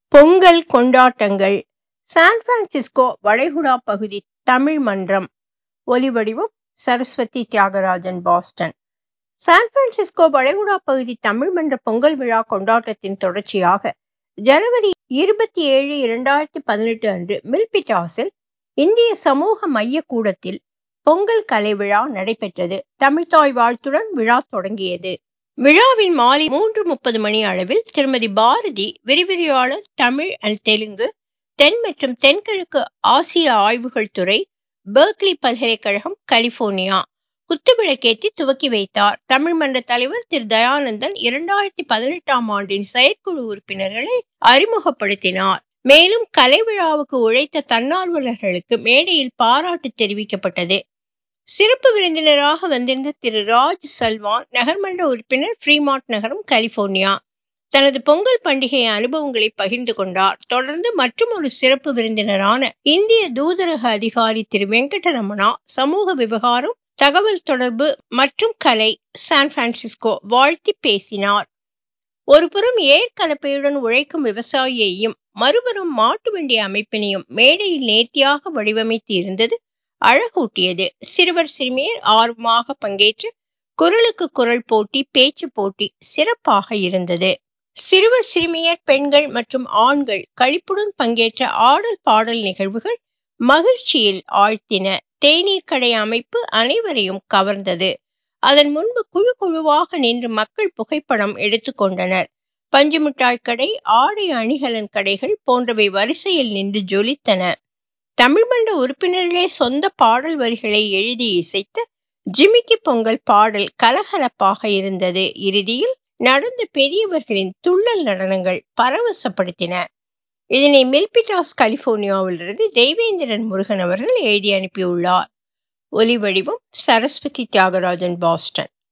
பொங்கல் கொண்டாட்டங்கள் San Francisco வளைகுடா பகுதி தமிழ் மன்றம் ஒலிவடிவம் Saraswathi Thiagarajan Boston San Francisco வளைகுடா பகுதி தமிழ் மன்ற பொங்கல் விழா கொண்டாட்டத்தின் தொடர்ச்சியாக ஜனவரி இருபத்தி ஏழு இரண்டாயிரத்தி பதினெட்டு அன்று மில்பிட்டாஸில் இந்திய சமூக மைய கூடத்தில் பொங்கல் கலை விழா நடைபெற்றது தமிழ்தாய் வாழ்த்துடன் விழா தொடங்கியது விழாவின் மாலை மூன்று முப்பது மணி அளவில் திருமதி பாரதி விரிவுரையாளர் தமிழ் அண்ட் தெலுங்கு தென் மற்றும் தென்கிழக்கு ஆசிய ஆய்வுகள் துறை பெர்க்லி பல்கலைக்கழகம் கலிபோர்னியா குத்துவிளக்கேற்றி துவக்கி வைத்தார் தமிழ் மன்ற தலைவர் திரு தயானந்தன் இரண்டாயிரத்தி பதினெட்டாம் ஆண்டின் செயற்குழு உறுப்பினர்களை அறிமுகப்படுத்தினார் மேலும் கலை விழாவுக்கு உழைத்த தன்னார்வலர்களுக்கு மேடையில் பாராட்டு தெரிவிக்கப்பட்டது சிறப்பு விருந்தினராக வந்திருந்த திரு ராஜ் சல்வான் நகர்மன்ற உறுப்பினர் ஃப்ரீமார்ட் நகரம் கலிபோர்னியா தனது பொங்கல் பண்டிகை அனுபவங்களை பகிர்ந்து கொண்டார் தொடர்ந்து மற்றும் ஒரு சிறப்பு விருந்தினரான இந்திய தூதரக அதிகாரி திரு வெங்கடரமணா சமூக விவகாரம் தகவல் தொடர்பு மற்றும் கலை சான் பிரான்சிஸ்கோ வாழ்த்தி பேசினார் ஒருபுறம் ஏற்கலப்பையுடன் உழைக்கும் விவசாயியையும் மறுபுறம் மாட்டு வண்டி அமைப்பினையும் மேடையில் நேர்த்தியாக வடிவமைத்து இருந்தது அழகூட்டியது சிறுவர் சிறுமியர் ஆர்வமாக பங்கேற்று குரலுக்கு குரல் போட்டி பேச்சு போட்டி சிறப்பாக இருந்தது சிறுவர் சிறுமியர் பெண்கள் மற்றும் ஆண்கள் களிப்புடன் பங்கேற்ற ஆடல் பாடல் நிகழ்வுகள் மகிழ்ச்சியில் ஆழ்த்தின தேநீர் கடை அமைப்பு அனைவரையும் கவர்ந்தது அதன் முன்பு குழு குழுவாக நின்று மக்கள் புகைப்படம் எடுத்துக்கொண்டனர் பஞ்சு மிட்டாய் கடை ஆடை அணிகலன் கடைகள் போன்றவை வரிசையில் நின்று ஜொலித்தன தமிழ் மன்ற உறுப்பினர்களே சொந்த பாடல் வரிகளை எழுதி இசைத்த ஜிமிக்கி பொங்கல் பாடல் கலகலப்பாக இருந்தது இறுதியில் நடந்த பெரியவர்களின் துள்ளல் நடனங்கள் பரவசப்படுத்தின இதனை மில்பிட்டாஸ் கலிபோர்னியாவிலிருந்து தெய்வேந்திரன் முருகன் அவர்கள் எழுதி அனுப்பியுள்ளார் ஒலி வடிவம் சரஸ்வதி தியாகராஜன் பாஸ்டன்